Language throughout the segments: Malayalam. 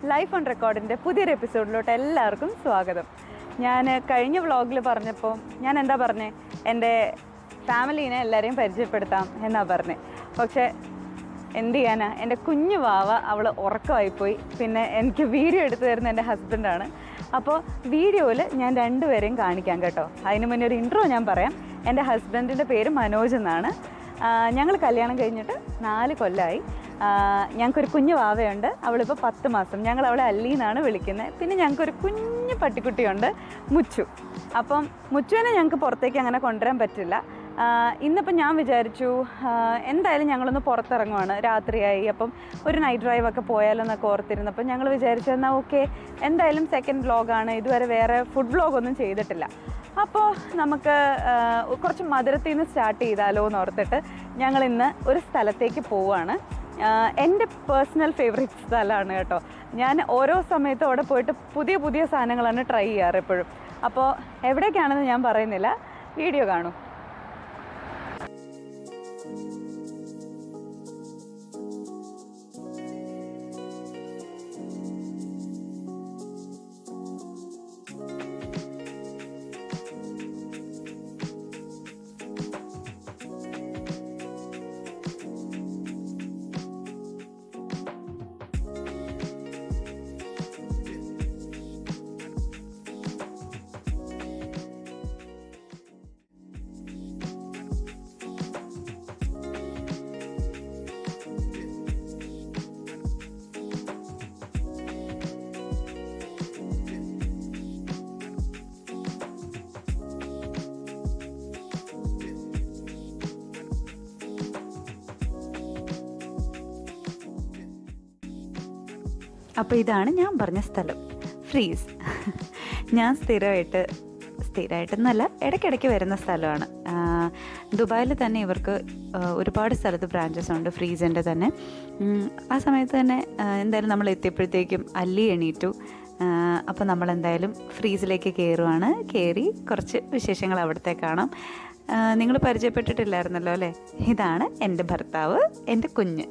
ലൈഫ് ഓൺ റെക്കോർഡിൻ്റെ പുതിയൊരു എപ്പിസോഡിലോട്ട് എല്ലാവർക്കും സ്വാഗതം ഞാൻ കഴിഞ്ഞ വ്ളോഗിൽ പറഞ്ഞപ്പോൾ ഞാൻ എന്താ പറഞ്ഞേ എൻ്റെ ഫാമിലീനെ എല്ലാവരെയും പരിചയപ്പെടുത്താം എന്നാ പറഞ്ഞേ പക്ഷേ എന്ത് ചെയ്യാനാ എൻ്റെ കുഞ്ഞു വാവ അവൾ ഉറക്കമായിപ്പോയി പിന്നെ എനിക്ക് വീഡിയോ എടുത്തു തരുന്ന എൻ്റെ ഹസ്ബൻഡാണ് അപ്പോൾ വീഡിയോയിൽ ഞാൻ രണ്ടുപേരെയും കാണിക്കാം കേട്ടോ അതിന് മുന്നേ ഒരു ഇൻട്രോ ഞാൻ പറയാം എൻ്റെ ഹസ്ബൻഡിൻ്റെ പേര് മനോജ് എന്നാണ് ഞങ്ങൾ കല്യാണം കഴിഞ്ഞിട്ട് നാല് കൊല്ലമായി ഞങ്ങൾക്കൊരു കുഞ്ഞു വാവയുണ്ട് അവളിപ്പോൾ പത്ത് മാസം ഞങ്ങൾ അവളെ അല്ലി എന്നാണ് വിളിക്കുന്നത് പിന്നെ ഞങ്ങൾക്കൊരു കുഞ്ഞു പട്ടിക്കുട്ടിയുണ്ട് മുച്ചു അപ്പം മുച്ചുവിനെ ഞങ്ങൾക്ക് പുറത്തേക്ക് അങ്ങനെ കൊണ്ടുവരാൻ പറ്റില്ല ഇന്നിപ്പോൾ ഞാൻ വിചാരിച്ചു ആഹ് എന്തായാലും ഞങ്ങളൊന്ന് പുറത്തിറങ്ങുവാണ് രാത്രിയായി അപ്പം ഒരു നൈറ്റ് ഡ്രൈവ് ഒക്കെ പോയാലെന്നൊക്കെ ഓർത്തിരുന്നപ്പോൾ ഞങ്ങൾ വിചാരിച്ചു എന്നാൽ ഓക്കെ എന്തായാലും സെക്കൻഡ് വ്ളോഗാണ് ഇതുവരെ വേറെ ഫുഡ് വ്ളോഗൊന്നും ചെയ്തിട്ടില്ല അപ്പോൾ നമുക്ക് ആഹ് കുറച്ച് മധുരത്തിൽ നിന്ന് സ്റ്റാർട്ട് ചെയ്താലോ എന്ന് ഓർത്തിട്ട് ഞങ്ങൾ ഇന്ന് ഒരു സ്ഥലത്തേക്ക് പോവുകയാണ് ആഹ് എൻ്റെ പേഴ്സണൽ ഫേവറേറ്റ് സ്ഥലമാണ് കേട്ടോ ഞാൻ ഓരോ സമയത്തും അവിടെ പോയിട്ട് പുതിയ പുതിയ സാധനങ്ങളാണ് ട്രൈ ചെയ്യാറ് എപ്പോഴും അപ്പോൾ എവിടേക്കാണെന്ന് ഞാൻ പറയുന്നില്ല വീഡിയോ കാണൂ അപ്പോൾ ഇതാണ് ഞാൻ പറഞ്ഞ സ്ഥലം ഫ്രീസ് ഞാൻ സ്ഥിരമായിട്ട് സ്ഥിരമായിട്ടെന്നല്ല ഇടയ്ക്കിടയ്ക്ക് വരുന്ന സ്ഥലമാണ് ദുബായിൽ തന്നെ ഇവർക്ക് ആ, ഒരുപാട് സ്ഥലത്ത് ബ്രാഞ്ചസ് ഉണ്ട് ഫ്രീസിൻ്റെ തന്നെ ഉം, ആ സമയത്ത് തന്നെ ആ, എന്തായാലും നമ്മൾ എത്തിയപ്പോഴത്തേക്കും അല്ലി എണീറ്റു അപ്പോൾ നമ്മൾ എന്തായാലും ഫ്രീസിലേക്ക് കയറുവാണ് കയറി കുറച്ച് വിശേഷങ്ങൾ അവിടുത്തെ കാണാം നിങ്ങൾ പരിചയപ്പെട്ടിട്ടില്ലായിരുന്നല്ലോ അല്ലേ ഇതാണ് എൻ്റെ ഭർത്താവ് എൻ്റെ കുഞ്ഞ്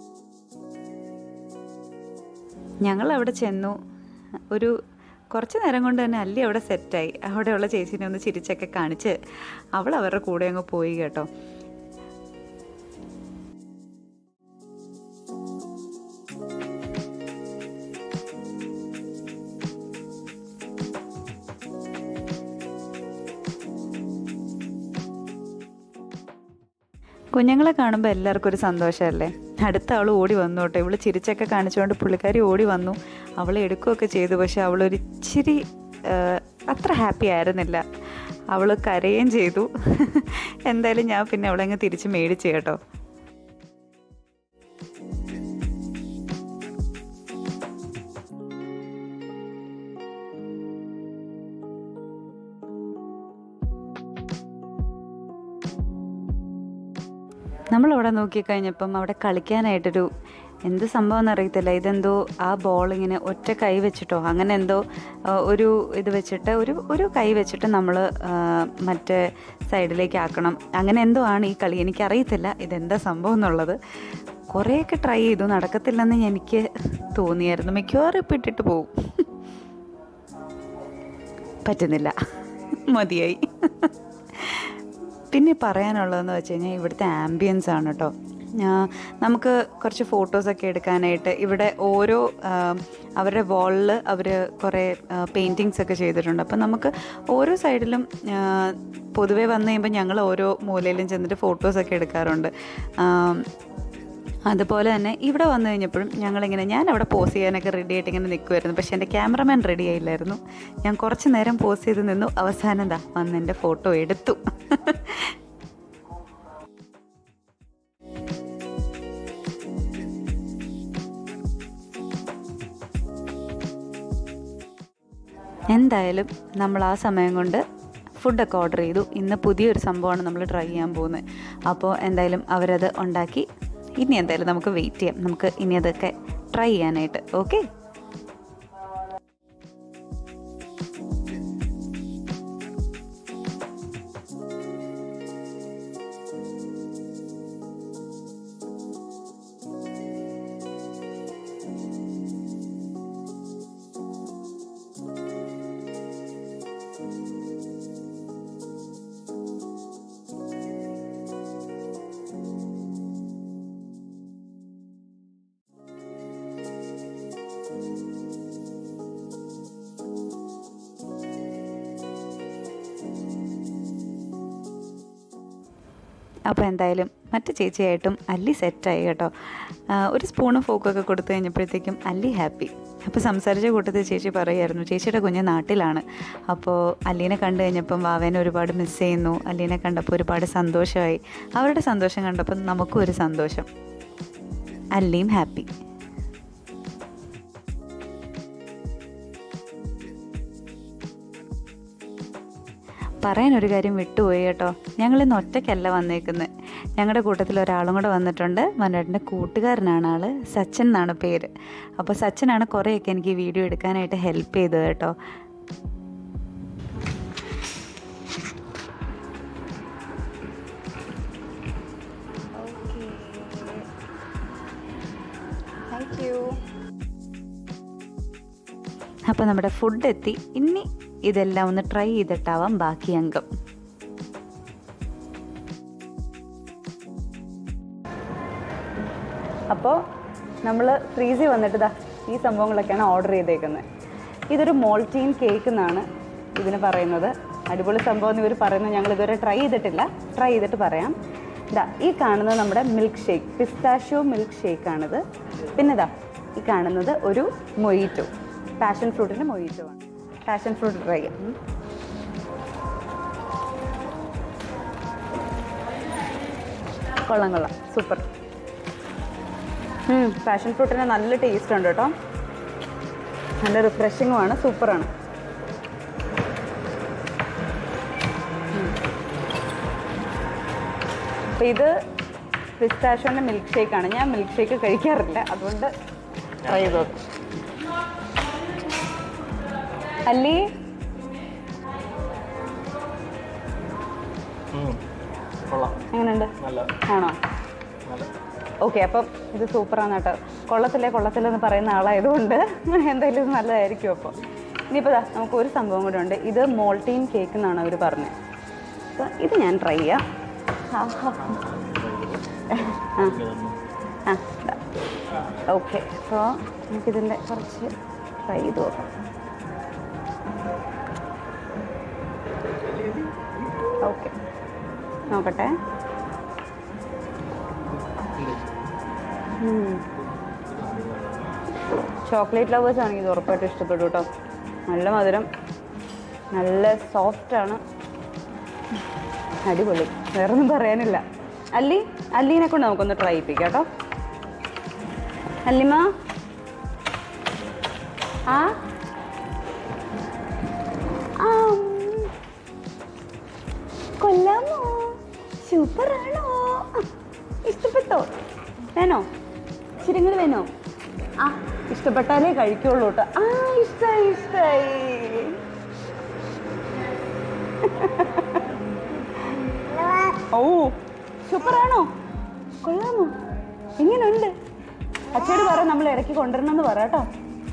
ഞങ്ങൾ അവിടെ ചെന്നു ഒരു കുറച്ച് നേരം കൊണ്ട് തന്നെ അല്ലി അവിടെ സെറ്റായി അവിടെയുള്ള ചേച്ചീനെ ഒന്ന് ചിരിച്ചൊക്കെ കാണിച്ച് അവൾ അവരുടെ കൂടെ അങ്ങ് പോയി കേട്ടോ കുഞ്ഞുങ്ങളെ കാണുമ്പോൾ എല്ലാവർക്കും ഒരു സന്തോഷമല്ലേ അടുത്ത അവൾ ഓടി വന്നു കേട്ടോ ഇവള് ചിരിച്ചൊക്കെ കാണിച്ചുകൊണ്ട് പുള്ളിക്കാരി ഓടി വന്നു അവളെ എടുക്കുകയൊക്കെ ചെയ്തു പക്ഷെ അവളൊരു ഇച്ചിരി ആ, അത്ര ഹാപ്പി ആയിരുന്നില്ല അവൾ കരയുകയും ചെയ്തു എന്തായാലും ഞാൻ പിന്നെ അവളെ അങ്ങ് തിരിച്ച് മേടിച്ചു കേട്ടോ നമ്മളവിടെ നോക്കിക്കഴിഞ്ഞപ്പം അവിടെ കളിക്കാനായിട്ടൊരു എന്ത് സംഭവം എന്നറിയത്തില്ല ഇതെന്തോ ആ ബോൾ ഇങ്ങനെ ഒറ്റ കൈ വെച്ചിട്ടോ അങ്ങനെ എന്തോ ആ, ഒരു ഇത് വെച്ചിട്ട് ഒരു ഒരു കൈ വെച്ചിട്ട് നമ്മൾ മറ്റേ സൈഡിലേക്ക് ആക്കണം അങ്ങനെ എന്തോ ആണ് ഈ കളി എനിക്കറിയത്തില്ല ഇതെന്താ സംഭവം എന്നുള്ളത് കുറേയൊക്കെ ട്രൈ ചെയ്തു നടക്കത്തില്ലെന്ന് എനിക്ക് തോന്നിയായിരുന്നു മിക്കവാറും ഇപ്പം ഇട്ടിട്ട് പോവും പറ്റുന്നില്ല മതിയായി പിന്നെ പറയാനുള്ളതെന്ന് വെച്ച് കഴിഞ്ഞാൽ ഇവിടുത്തെ ആംബിയൻസ് ആണ് കേട്ടോ ആ, നമുക്ക് കുറച്ച് ഫോട്ടോസൊക്കെ എടുക്കാനായിട്ട് ഇവിടെ ഓരോ ആ, അവരുടെ വാളിൽ അവർ കുറേ പെയിൻറ്റിങ്സ് ഒക്കെ ചെയ്തിട്ടുണ്ട് അപ്പം നമുക്ക് ഓരോ സൈഡിലും ആ, പൊതുവേ വന്നു കഴിയുമ്പോൾ ഞങ്ങൾ ഓരോ മൂലയിലും ചെന്നിട്ട് ഫോട്ടോസൊക്കെ എടുക്കാറുണ്ട് ആ, അതുപോലെ തന്നെ ഇവിടെ വന്നു കഴിഞ്ഞപ്പോഴും ഞങ്ങളിങ്ങനെ ഞാൻ അവിടെ പോസ് ചെയ്യാനൊക്കെ റെഡി ആയിട്ട് ഇങ്ങനെ നിൽക്കുമായിരുന്നു പക്ഷേ എൻ്റെ ക്യാമറമാൻ റെഡി ആയില്ലായിരുന്നു ഞാൻ കുറച്ച് നേരം പോസ് ചെയ്ത് നിന്നു അവസാനം എന്താ വന്ന് എൻ്റെ ഫോട്ടോ എടുത്തു എന്തായാലും നമ്മൾ ആ സമയം കൊണ്ട് ഫുഡൊക്കെ ഓർഡർ ചെയ്തു ഇന്ന് പുതിയൊരു സംഭവമാണ് നമ്മൾ ട്രൈ ചെയ്യാൻ പോകുന്നത് അപ്പോൾ എന്തായാലും അവരത് ഉണ്ടാക്കി ഇനി എന്തായാലും നമുക്ക് വെയിറ്റ് ചെയ്യാം നമുക്ക് ഇനി അതൊക്കെ ട്രൈ ചെയ്യാനായിട്ട് ഓക്കെ അപ്പോൾ എന്തായാലും മറ്റു ചേച്ചിയായിട്ടും അല്ലി സെറ്റായി കേട്ടോ ആ, ഒരു സ്പൂണും ഫോക്കൊക്കെ കൊടുത്തു കഴിഞ്ഞപ്പോഴത്തേക്കും അല്ലി ഹാപ്പി അപ്പോൾ സംസാരിച്ച കൂട്ടത്തിൽ ചേച്ചി പറയുമായിരുന്നു ചേച്ചിയുടെ കുഞ്ഞ് നാട്ടിലാണ് അപ്പോൾ അല്ലീനെ കണ്ടു കഴിഞ്ഞപ്പം വാവേനെ ഒരുപാട് മിസ് ചെയ്യുന്നു അല്ലീനെ കണ്ടപ്പോൾ ഒരുപാട് സന്തോഷമായി അവരുടെ സന്തോഷം കണ്ടപ്പോൾ നമുക്കും ഒരു സന്തോഷം അല്ലിയും ഹാപ്പി പറയാൻ ഒരു കാര്യം വിട്ടുപോയി കേട്ടോ ഞങ്ങൾ ഇന്ന് ഒറ്റയ്ക്കല്ല വന്നേക്കുന്നത് ഞങ്ങളുടെ കൂട്ടത്തിൽ ഒരാളും കൂടെ വന്നിട്ടുണ്ട് മനോട്ടിൻ്റെ കൂട്ടുകാരനാണ് ആള് സച്ചിൻ എന്നാണ് പേര് അപ്പോൾ സച്ചിനാണ് കുറേയൊക്കെ എനിക്ക് ഈ വീഡിയോ എടുക്കാനായിട്ട് ഹെൽപ്പ് ചെയ്തത് കേട്ടോ താങ്ക് യു അപ്പോൾ നമ്മുടെ ഫുഡ് എത്തി ഇനി ഇതെല്ലാം ഒന്ന് ട്രൈ ചെയ്തിട്ടാവാം ബാക്കി അംഗം അപ്പോൾ നമ്മൾ ഫ്രീസിൽ വന്നിട്ട് ഇതാ ഈ സംഭവങ്ങളൊക്കെയാണ് ഓർഡർ ചെയ്തേക്കുന്നത് ഇതൊരു മോൾട്ടീൻ കേക്ക് എന്നാണ് ഇതിന് പറയുന്നത് അടിപൊളി സംഭവം എന്ന് ഇവർ പറയുന്നത് ഞങ്ങൾ ഇതുവരെ ട്രൈ ചെയ്തിട്ടില്ല ട്രൈ ചെയ്തിട്ട് പറയാം ഇതാ ഈ കാണുന്നത് നമ്മുടെ മിൽക്ക് ഷേക്ക് പിസ്താഷ്യോ മിൽക്ക് ഷേക്കാണിത് പിന്നെ ഇതാ ഈ കാണുന്നത് ഒരു മൊയ്റ്റോ പാഷൻ ഫ്രൂട്ടിൻ്റെ മൊയ്റ്റോ ആണ് പാഷൻ ഫ്രൂട്ട് ട്രൈ ചെയ്യാം ഉം. കൊള്ളാം കൊള്ളാം സൂപ്പർ പാഷൻ ഫ്രൂട്ടിന് നല്ല ടേസ്റ്റ് ഉണ്ട് കേട്ടോ നല്ല റിഫ്രഷിങ്ങുമാണ് സൂപ്പറാണ് അപ്പോൾ ഇത് പിസ്താഷോൻ്റെ മിൽക്ക് ഷേക്കാണ് ഞാൻ മിൽക്ക് ഷേക്ക് കഴിക്കാറില്ല അതുകൊണ്ട് ട്രൈ ചെയ്ത് നോക്കും അല്ലി കൊള്ളാം എങ്ങനെയുണ്ട് നല്ല ആണോ നല്ല ഓക്കെ അപ്പം ഇത് സൂപ്പറാണ് കേട്ടോ കൊള്ളത്തില്ലേ കൊള്ളത്തില്ലെന്ന് പറയുന്ന ആളായതുകൊണ്ട് എന്തായാലും ഇത് നല്ലതായിരിക്കും അപ്പോൾ ഇനിയിപ്പോൾ ദാ നമുക്ക് ഒരു സംഭവം കൂടെ ഉണ്ട് ഇത് മോൾട്ടീൻ കേക്ക് എന്നാണ് അവർ പറഞ്ഞത് അപ്പോൾ ഇത് ഞാൻ ട്രൈ ചെയ്യാം ആഹാ. ആ ആ ഓക്കെ അപ്പോൾ നമുക്കിതിൻ്റെ കുറച്ച് ട്രൈ ചെയ്ത് നോക്കാം ഓക്കെ നോക്കട്ടെ ചോക്ലേറ്റ് ലവേഴ്സ് ആണെങ്കിൽ ഇത് ഉറപ്പായിട്ട് ഇഷ്ടപ്പെട്ടു കേട്ടോ നല്ല മധുരം നല്ല സോഫ്റ്റാണ് അടിപൊളി വേറെ ഒന്നും പറയാനില്ല അല്ലി അല്ലീനെ കൊണ്ട് നമുക്കൊന്ന് ട്രൈ ചെയ്യിപ്പിക്കാം കേട്ടോ അല്ലിമ ആ ആ, ഉം. കൊല്ലാമോ സൂപ്പറാണോ ഇഷ്ടപ്പെട്ടോ വേണോ ഇച്ചിരി കൂടി വേണോ ആ ഇഷ്ടപ്പെട്ടാലേ കഴിക്കുള്ളൂ കേട്ടോ ആ ഇഷ്ടായി ഇഷ്ടായി ഓ സൂപ്പറാണോ കൊള്ളാമോ എങ്ങനെയുണ്ട് അച്ഛയോട് പറ നമ്മൾ ഇടയ്ക്ക് കൊണ്ടുവരണം എന്ന് പറ കേട്ടോ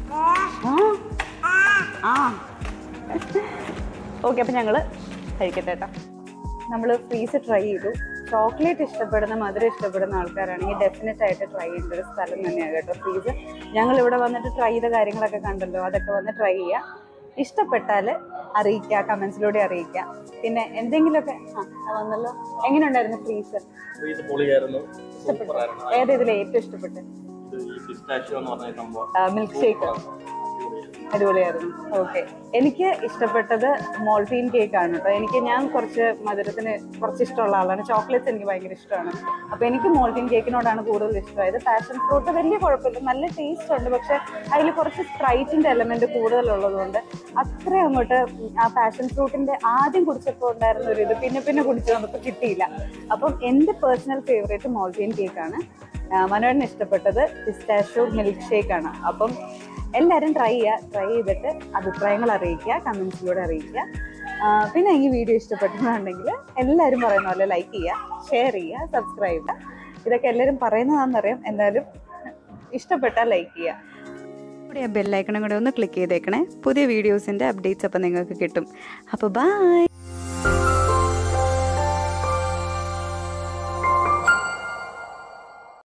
ആ ആ ഓക്കെ അപ്പം ഞങ്ങൾ കഴിക്കട്ടെ കേട്ടോ നമ്മൾ ഫ്രീസ് ട്രൈ ചെയ്തു ചോക്ലേറ്റ് ഇഷ്ടപ്പെടുന്ന മധുരം ഇഷ്ടപ്പെടുന്ന ആൾക്കാരാണെങ്കിൽ ഡെഫിനറ്റ് ആയിട്ട് ട്രൈ ചെയ്യേണ്ട ഒരു സ്ഥലം തന്നെയാണ് കേട്ടോ ഫ്രീസ് ഞങ്ങൾ ഇവിടെ വന്നിട്ട് ട്രൈ ചെയ്ത കാര്യങ്ങളൊക്കെ കണ്ടല്ലോ അതൊക്കെ വന്ന് ട്രൈ ചെയ്യുക ഇഷ്ടപ്പെട്ടാൽ അറിയിക്കുക കമൻസിലൂടെ അറിയിക്കുക പിന്നെ എന്തെങ്കിലുമൊക്കെ ആ വന്നല്ലോ എങ്ങനെയുണ്ടായിരുന്നു ഫ്രീസ് ഇത് പൊളിയായിരുന്നു സൂപ്പറായിരുന്നു ഏത് ഇതിൽ ഏറ്റവും ഇഷ്ടപ്പെട്ടത് ഇത് ഈ പിസ്റ്റാഷ്യോ എന്ന് പറഞ്ഞ സംഭവം മിൽക്ക് ഷേക്ക് അടിപൊളിയായിരുന്നു. അടിപൊളിയായിരുന്നു ഓക്കെ എനിക്ക് ഇഷ്ടപ്പെട്ടത് മോൾട്ടീൻ കേക്ക് ആണ് കേട്ടോ എനിക്ക് ഞാൻ കുറച്ച് മധുരത്തിന് കുറച്ച് ഇഷ്ടമുള്ള ആളാണ് ചോക്ലേറ്റ്സ് എനിക്ക് ഭയങ്കര ഇഷ്ടമാണ് അപ്പോൾ എനിക്ക് മോൾട്ടീൻ കേക്കിനോടാണ് കൂടുതൽ ഇഷ്ടമായത് പാഷൻ ഫ്രൂട്ട് വലിയ കുഴപ്പമില്ല നല്ല ടേസ്റ്റ് ഉണ്ട് പക്ഷെ അതിൽ കുറച്ച് സ്പ്രൈറ്റിൻ്റെ എലമെന്റ് കൂടുതലുള്ളതുകൊണ്ട് അത്ര അങ്ങോട്ട് ആ പാഷൻ ഫ്രൂട്ടിന്റെ ആദ്യം കുടിച്ചപ്പോൾ ഉണ്ടായിരുന്ന ഒരു ഇത് പിന്നെ പിന്നെ കുടിച്ചു നമുക്ക് കിട്ടിയില്ല അപ്പം എൻ്റെ പേഴ്സണൽ ഫേവറേറ്റ് മോൾട്ടീൻ കേക്കാണ് മനോഹരന് ഇഷ്ടപ്പെട്ടത് പിസ്റ്റാഷോ മിൽക്ക് ഷേക്ക് ആണ് അപ്പം എല്ലാവരും ട്രൈ ചെയ്യുക ട്രൈ ചെയ്തിട്ട് അഭിപ്രായങ്ങൾ അറിയിക്കുക കമൻസിലൂടെ അറിയിക്കുക ആ, പിന്നെ ഈ വീഡിയോ ഇഷ്ടപ്പെട്ടെന്നുണ്ടെങ്കിൽ എല്ലാവരും പറയുന്ന പോലെ ലൈക്ക് ചെയ്യുക ഷെയർ ചെയ്യുക സബ്സ്ക്രൈബ് ചെയ്യുക ഇതൊക്കെ എല്ലാവരും പറയുന്നതാണെന്നറിയാം എന്തായാലും ഇഷ്ടപ്പെട്ടാൽ ലൈക്ക് ചെയ്യുക ഇവിടെ ബെല്ലൈക്കണും കൂടെ ഒന്ന് ക്ലിക്ക് ചെയ്തേക്കണേ പുതിയ വീഡിയോസിൻ്റെ അപ്ഡേറ്റ്സ് അപ്പോൾ നിങ്ങൾക്ക് കിട്ടും അപ്പോൾ ബൈ